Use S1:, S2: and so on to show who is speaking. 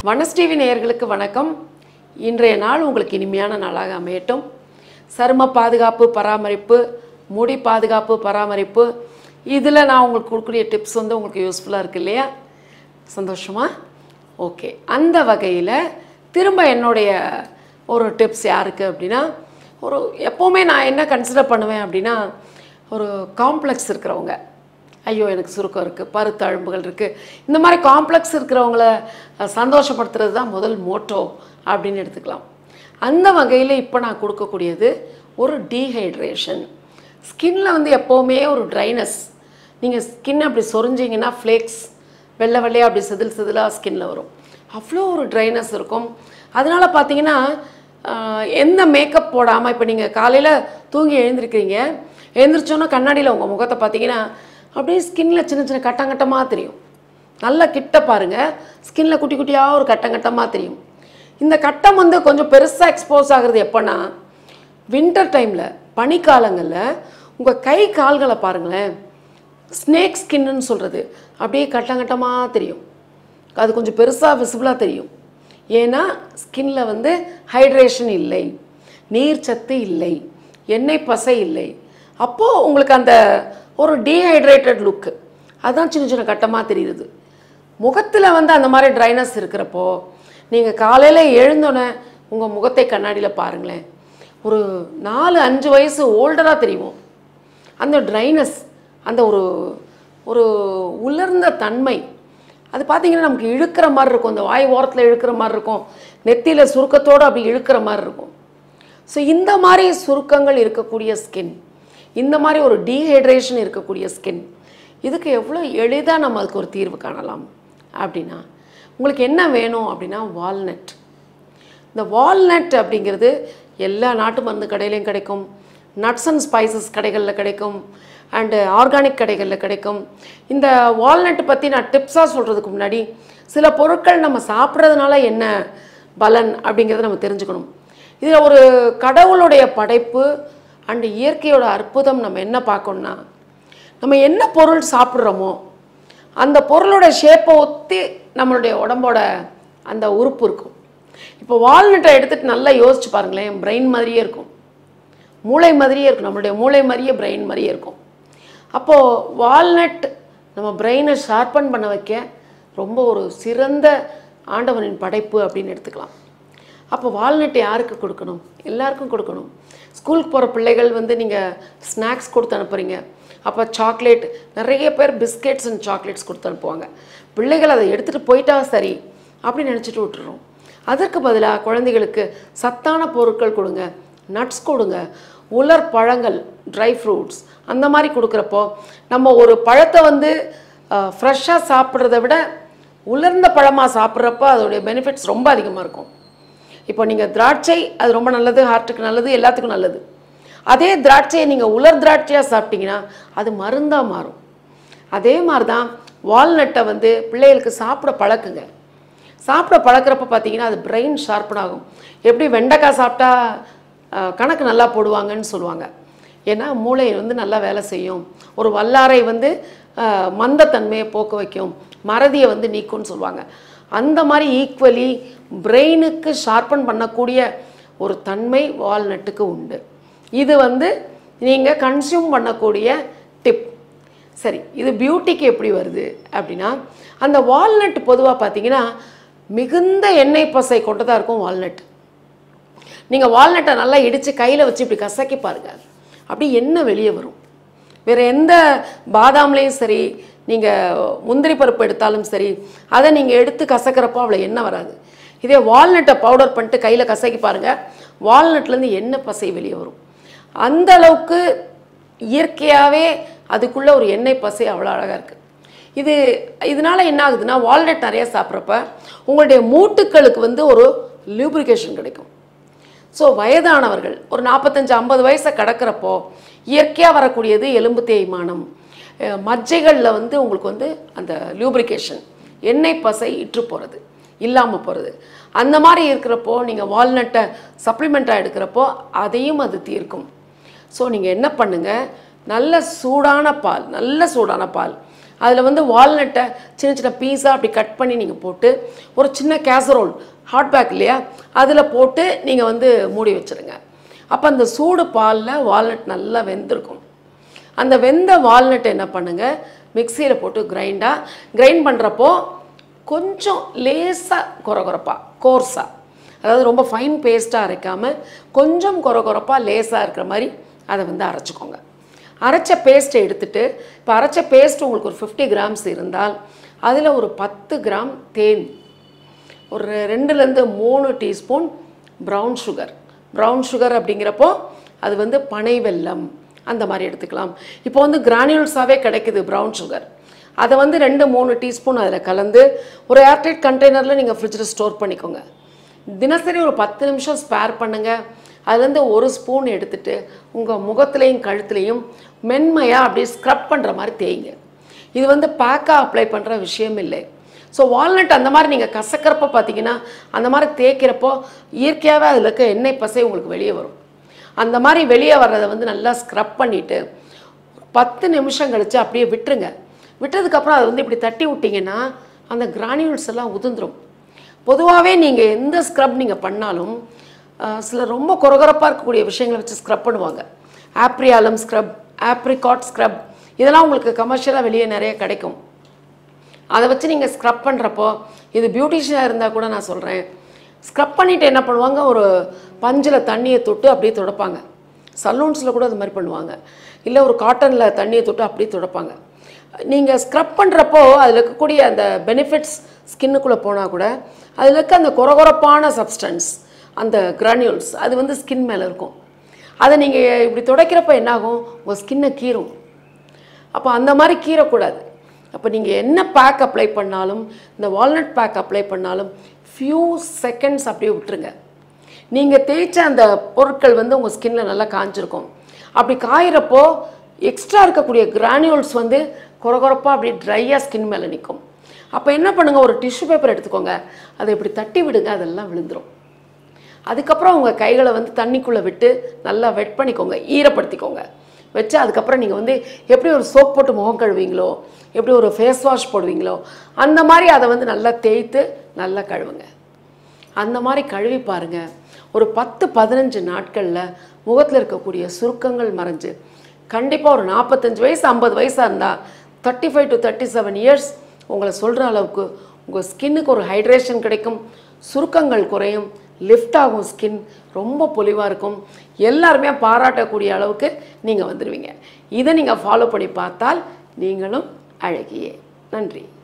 S1: வனஸ் TV நேயர்களுக்கு வணக்கம் இன்றைய நாள் உங்களுக்கு இனிமையான நாளாக அமையட்டும் சரும பாதுகாப்பு பராமரிப்பு முடி பாதுகாப்பு பராமரிப்பு இதில் நான் உங்களுக்கு கொடுக்கக்கூடிய டிப்ஸ் வந்து உங்களுக்கு யூஸ்ஃபுல்லாக இருக்கு இல்லையா சந்தோஷமா ஓகே அந்த வகையில் திரும்ப என்னுடைய ஒரு டிப்ஸ் யாருக்கு அப்படின்னா ஒரு எப்போவுமே நான் என்ன கன்சிடர் பண்ணுவேன் அப்படின்னா ஒரு காம்ப்ளெக்ஸ் இருக்கிறவங்க ஐயோ எனக்கு சுருக்கம் இருக்குது பருத்த அழும்புகள் இருக்குது இந்த மாதிரி காம்ப்ளெக்ஸ் இருக்கிறவங்கள அஹ், சந்தோஷப்படுத்துறது தான் முதல் மோட்டோ அப்படின்னு எடுத்துக்கலாம் அந்த வகையில் இப்போ நான் கொடுக்கக்கூடியது ஒரு டீஹைட்ரேஷன் ஸ்கின்ல வந்து எப்போவுமே ஒரு ட்ரைனஸ் நீங்கள் ஸ்கின் அப்படி சொரிஞ்சிங்கன்னா ஃப்ளேக்ஸ் வெள்ளை வெள்ளையாக அப்படி செதில் செதிலாக ஸ்கின்ல வரும் அவ்வளோ ஒரு ட்ரைனஸ் இருக்கும் அதனால் பார்த்தீங்கன்னா ஆஹ், எந்த மேக்கப் போடாமல் இப்போ நீங்கள் காலையில் தூங்கி எழுந்திருக்கிறீங்க எழுந்திரிச்சோன்னா கண்ணாடியில் உங்கள் முகத்தை பார்த்தீங்கன்னா அப்படியே ஸ்கின்ல சின்ன சின்ன கட்டங்கட்டமாக தெரியும் நல்லா கிட்ட பாருங்க ஸ்கின்ல குட்டி குட்டியாக ஒரு கட்டங்கட்டமாக தெரியும் இந்த கட்டம் வந்து கொஞ்சம் பெருசாக எக்ஸ்போஸ் ஆகுறது எப்போன்னா வின்டர் டைமில் பனிக்காலங்களில் உங்கள் கை கால்களை பாருங்களேன் ஸ்னேக் ஸ்கின்னு சொல்கிறது அப்படியே கட்டங்கட்டமாக தெரியும் அது கொஞ்சம் பெருசாக விசிபிளாக தெரியும் ஏன்னா ஸ்கின்ல வந்து ஹைட்ரேஷன் இல்லை நீர்ச்சத்து இல்லை எண்ணெய் பசை இல்லை அப்போது உங்களுக்கு அந்த ஒரு டீஹைட்ரேட்டட் லுக்கு அதான் சின்ன சின்ன கட்டமாக தெரியுது முகத்தில் வந்து அந்த மாதிரி ட்ரைனஸ் இருக்கிறப்போ நீங்கள் காலையில் எழுந்தோன்னே உங்கள் முகத்தை கண்ணாடியில் பாருங்களேன் ஒரு நாலு அஞ்சு வயசு ஓல்டராக தெரியும் அந்த ட்ரைனஸ் அந்த ஒரு ஒரு உலர்ந்த தன்மை அது பார்த்தீங்கன்னா நமக்கு இழுக்கிற மாதிரி இருக்கும் அந்த வாய் ஓரத்தில் இழுக்கிற மாதிரி இருக்கும் நெத்தியில் சுருக்கத்தோடு அப்படி இழுக்கிற மாதிரி இருக்கும் ஸோ இந்த மாதிரி சுருக்கங்கள் இருக்கக்கூடிய ஸ்கின் இந்த மாதிரி ஒரு டீஹைட்ரேஷன் இருக்கக்கூடிய ஸ்கின் இதுக்கு எவ்வளோ எளிதாக நம்ம அதுக்கு ஒரு தீர்வு காணலாம் அப்படின்னா உங்களுக்கு என்ன வேணும் அப்படின்னா வால்நட் இந்த வால்நட் அப்படிங்கிறது எல்லா நாட்டு மருந்து கடையிலையும் கிடைக்கும் நட்ஸ் அண்ட் ஸ்பைசஸ் கடைகளில் கிடைக்கும் அண்டு ஆர்கானிக் கடைகளில் கிடைக்கும் இந்த வால்நட் பற்றி நான் டிப்ஸாக சொல்கிறதுக்கு முன்னாடி சில பொருட்கள் நம்ம சாப்பிட்றதுனால என்ன பலன் அப்படிங்கிறத நம்ம தெரிஞ்சுக்கணும் இதில் ஒரு கடவுளுடைய படைப்பு அண்டு இயற்கையோட அற்புதம் நம்ம என்ன பார்க்கணும்னா நம்ம என்ன பொருள் சாப்பிட்றோமோ அந்த பொருளோட ஷேப்பை ஒத்தி நம்மளுடைய உடம்போட அந்த உறுப்பு இருக்கும் இப்போ வால்நட்டை எடுத்துட்டு நல்லா யோசிச்சு பாருங்களேன் பிரெயின் மாதிரியே இருக்கும் மூளை மாதிரியே இருக்கும் நம்மளுடைய மூளை மாதிரியே பிரெயின் மாதிரியே இருக்கும் அப்போது வால்நட் நம்ம பிரெயினை ஷார்ப்பன் பண்ண வைக்க ரொம்ப ஒரு சிறந்த ஆண்டவனின் படைப்பு அப்படின்னு எடுத்துக்கலாம் அப்போ வால்நட் யாருக்கு கொடுக்கணும் எல்லாருக்கும் கொடுக்கணும் ஸ்கூலுக்கு போகிற பிள்ளைகள் வந்து நீங்கள் ஸ்நாக்ஸ் கொடுத்து அனுப்புகிறீங்க அப்போ சாக்லேட் நிறைய பேர் பிஸ்கெட்ஸ் அண்ட் சாக்லேட்ஸ் கொடுத்து அனுப்புவாங்க பிள்ளைகள் அதை எடுத்துகிட்டு போயிட்டா சரி அப்படின்னு நினச்சிட்டு விட்டுறோம் அதற்கு பதிலாக குழந்தைகளுக்கு சத்தான பொருட்கள் கொடுங்க நட்ஸ் கொடுங்க உலர் பழங்கள் ட்ரை ஃப்ரூட்ஸ் அந்த மாதிரி கொடுக்குறப்போ நம்ம ஒரு பழத்தை வந்து ஃப்ரெஷ்ஷாக சாப்பிட்றத விட உலர்ந்த பழமாக சாப்பிட்றப்ப அதோடைய பெனிஃபிட்ஸ் ரொம்ப அதிகமாக இருக்கும் இப்போ நீங்கள் திராட்சை அது ரொம்ப நல்லது ஹார்ட்டுக்கு நல்லது எல்லாத்துக்கும் நல்லது அதே திராட்சையை நீங்கள் உலர் திராட்சையாக சாப்பிட்டீங்கன்னா அது மருந்தாக மாறும் அதே மாதிரி தான் வால்நட்டை வந்து பிள்ளைகளுக்கு சாப்பிட பழக்குங்க சாப்பிட பழக்கிறப்ப பார்த்தீங்கன்னா அது பிரெயின் ஷார்ப்பன் ஆகும் எப்படி வெண்டைக்காய் சாப்பிட்டா அஹ், கணக்கு நல்லா போடுவாங்கன்னு சொல்லுவாங்க ஏன்னா மூளை வந்து நல்லா வேலை செய்யும் ஒரு வல்லாரை வந்து அஹ், மந்தத்தன்மையை போக்க வைக்கும் மறதியை வந்து நீக்கும்னு சொல்லுவாங்க அந்த மாதிரி ஈக்குவலி பிரெயினுக்கு ஷார்ப்பன் பண்ணக்கூடிய ஒரு தன்மை வால்நட்டுக்கு உண்டு இது வந்து நீங்கள் கன்சியூம் பண்ணக்கூடிய டிப் சரி இது பியூட்டிக்கு எப்படி வருது அப்படின்னா அந்த வால்நட் பொதுவாக பார்த்தீங்கன்னா மிகுந்த எண்ணெய் பசை கொண்டதாக இருக்கும் வால்நட் நீங்கள் வால்நட்டை நல்லா இடித்து கையில் வச்சு இப்படி கசக்கி பாருங்க அப்படி எண்ணெய் வெளியே வரும் வேறு எந்த பாதாம்லேயும் சரி நீங்கள் முந்திரி பருப்பு எடுத்தாலும் சரி அதை நீங்கள் எடுத்து கசக்கிறப்போ அவ்வளோ எண்ணெய் வராது இதே வால்நட்டை பவுடர் பண்ணிட்டு கையில் கசக்கி பாருங்கள் வால்நட்லேருந்து எண்ணெய் பசை வெளியே வரும் அந்த அளவுக்கு இயற்கையாகவே அதுக்குள்ளே ஒரு எண்ணெய் பசை அவ்வளோ அழகாக இருக்குது இது இதனால் என்ன ஆகுதுன்னா வால்நட் நிறைய சாப்பிட்றப்ப உங்களுடைய மூட்டுக்களுக்கு வந்து ஒரு லூப்ரிகேஷன் கிடைக்கும் ஸோ வயதானவர்கள் ஒரு நாற்பத்தஞ்சு ஐம்பது வயசை கடக்கிறப்போ இயற்கையாக வரக்கூடியது எலும்பு தேய்மானம் அஹ் மஜ்ஜைகளில் வந்து உங்களுக்கு வந்து அந்த லூப்ரிகேஷன் எண்ணெய் பசை இற்று போகிறது இல்லாமல் போகிறது அந்த மாதிரி இருக்கிறப்போ நீங்கள் வால்நட்டை சப்ளிமெண்ட்டாக எடுக்கிறப்போ அதையும் அது தீர்க்கும் ஸோ நீங்கள் என்ன பண்ணுங்கள் நல்ல சூடான பால் நல்ல சூடான பால் அதில் வந்து வால்நட்டை சின்ன சின்ன பீஸாக அப்படி கட் பண்ணி நீங்கள் போட்டு ஒரு சின்ன கேசரோல் ஹாட் பேக் இல்லையா அதில் போட்டு நீங்கள் வந்து மூடி வச்சுருங்க அப்போ அந்த சூடு பாலில் வால்நட் நல்லா வெந்திருக்கும் அந்த வெந்த வால்நட் என்ன பண்ணுங்கள் மிக்சியில் போட்டு கிரைண்டாக கிரைண்ட் பண்ணுறப்போ கொஞ்சம் லேசாக கொரகொரப்பாக கோர்ஸாக அதாவது ரொம்ப ஃபைன் பேஸ்ட்டாக அரைக்காமல் கொஞ்சம் கொரகொரப்பாக லேசாக இருக்கிற மாதிரி அதை வந்து அரைச்சிக்கோங்க அரைச்ச பேஸ்ட்டை எடுத்துட்டு இப்போ அரைச்ச பேஸ்ட் உங்களுக்கு ஒரு ஃபிஃப்டி கிராம்ஸ் இருந்தால் அதில் ஒரு பத்து கிராம் தேன் ஒரு ரெண்டுலேருந்து மூணு teaspoon brown sugar brown sugar அப்படிங்கிறப்போ அது வந்து பனை வெல்லம் அந்த மாதிரி எடுத்துக்கலாம் இப்போ வந்து கிரானியூல்ஸாகவே கிடைக்குது ப்ரௌன் சுகர் அதை வந்து ரெண்டு மூணு டீஸ்பூன் அதில் கலந்து ஒரு ஏர்டைட் கண்டெய்னரில் நீங்கள் ஃப்ரிட்ஜில் ஸ்டோர் பண்ணிக்கோங்க தினசரி ஒரு பத்து நிமிஷம் ஸ்பேர் பண்ணுங்கள் அதுலேருந்து ஒரு ஸ்பூன் எடுத்துட்டு உங்கள் முகத்துலேயும் கழுத்துலேயும் மென்மையாக அப்படியே ஸ்க்ரப் பண்ணுற மாதிரி தேய்ங்க இது வந்து பேக்காக அப்ளை பண்ணுற விஷயம் இல்லை ஸோ வால்நட் அந்த மாதிரி நீங்கள் கசக்கிறப்ப பார்த்தீங்கன்னா அந்த மாதிரி தேய்க்கிறப்போ இயற்கையாகவே அதில் இருக்க எண்ணெய் பசை உங்களுக்கு வெளியே வரும் அந்த மாதிரி வெளியே வர்றதை வந்து நல்லா ஸ்க்ரப் பண்ணிவிட்டு பத்து நிமிஷம் கழித்து அப்படியே விட்டுருங்க விட்டதுக்கப்புறம் அதை வந்து இப்படி தட்டி விட்டிங்கன்னா அந்த கிரானியூல்ஸ் எல்லாம் உதிர்ந்துரும் பொதுவாகவே நீங்கள் எந்த ஸ்க்ரப் நீங்கள் பண்ணாலும் அஹ், சில ரொம்ப கொரகொரப்பாக இருக்கக்கூடிய விஷயங்களை வச்சு ஸ்க்ரப் பண்ணுவாங்க ஆப்ரியாலம் ஸ்க்ரப் ஆப்ரிகாட் ஸ்க்ரப் இதெல்லாம் உங்களுக்கு கமர்ஷியலாக வெளியே நிறைய கிடைக்கும் அதை வச்சு நீங்கள் ஸ்க்ரப் பண்ணுறப்போ இது பியூட்டிஷியனாக இருந்தால் கூட நான் சொல்கிறேன் ஸ்க்ரப் பண்ணிவிட்டு என்ன பண்ணுவாங்க ஒரு பஞ்சில் தண்ணியை தொட்டு அப்படியே துடைப்பாங்க சலூன்ஸில் கூட அது மாதிரி பண்ணுவாங்க இல்லை ஒரு காட்டனில் தண்ணியை தொட்டு அப்படியே துடைப்பாங்க நீங்கள் ஸ்க்ரப் பண்ணுறப்போ அதில் இருக்கக்கூடிய அந்த பெனிஃபிட்ஸ் ஸ்கின்னுக்குள்ளே போனால் கூட அதில் இருக்க அந்த கொரகொரப்பான சப்ஸ்டன்ஸ் அந்த கிரானியூல்ஸ் அது வந்து ஸ்கின் மேலே இருக்கும் அதை நீங்கள் இப்படி துடைக்கிறப்ப என்னாகும் உங்கள் ஸ்கின்னை கீறும் அப்போ அந்த மாதிரி கீறக்கூடாது அப்போ நீங்கள் என்ன பேக் அப்ளை பண்ணாலும் இந்த வால்நட் பேக் அப்ளை பண்ணாலும் ஃபியூ செகண்ட்ஸ் அப்படியே விட்டுருங்க நீங்கள் தேய்ச்ச அந்த பொருட்கள் வந்து உங்கள் ஸ்கின்ல நல்லா காஞ்சிருக்கும் அப்படி காயிறப்போ எக்ஸ்ட்ரா இருக்கக்கூடிய கிரானியூல்ஸ் வந்து கொரகொரப்பாக அப்படியே ட்ரையாக ஸ்கின் மேலே நிற்கும் அப்போ என்ன பண்ணுங்கள் ஒரு டிஷ்யூ பேப்பர் எடுத்துக்கோங்க அதை இப்படி தட்டி விடுங்க அதெல்லாம் விழுந்துரும் அதுக்கப்புறம் உங்கள் கைகளை வந்து தண்ணிக்குள்ளே விட்டு நல்லா வெட் பண்ணிக்கோங்க ஈரப்படுத்திக்கோங்க வச்சு அதுக்கப்புறம் நீங்கள் வந்து எப்படி ஒரு சோப் போட்டு முகம் கழுவீங்களோ எப்படி ஒரு ஃபேஸ் வாஷ் போடுவீங்களோ அந்த மாதிரி அதை வந்து நல்லா தேய்த்து நல்லா கழுவுங்க அந்த மாதிரி கழுவி பாருங்க ஒரு பத்து பதினஞ்சு நாட்களில் முகத்தில் இருக்கக்கூடிய சுருக்கங்கள் மறைஞ்சு கண்டிப்பாக ஒரு நாற்பத்தஞ்சு வயசு ஐம்பது வயசாக இருந்தால் thirty five to thirty seven years உங்களை சொல்கிற அளவுக்கு உங்கள் ஸ்கின்னுக்கு ஒரு ஹைட்ரேஷன் கிடைக்கும் சுருக்கங்கள் குறையும் லிஃப்ட் ஆகும் ஸ்கின் ரொம்ப பொலிவாக இருக்கும் எல்லாருமே பாராட்டக்கூடிய அளவுக்கு நீங்கள் வந்துடுவீங்க இதை நீங்கள் ஃபாலோ பண்ணி பார்த்தால் நீங்களும் அழகியே நன்றி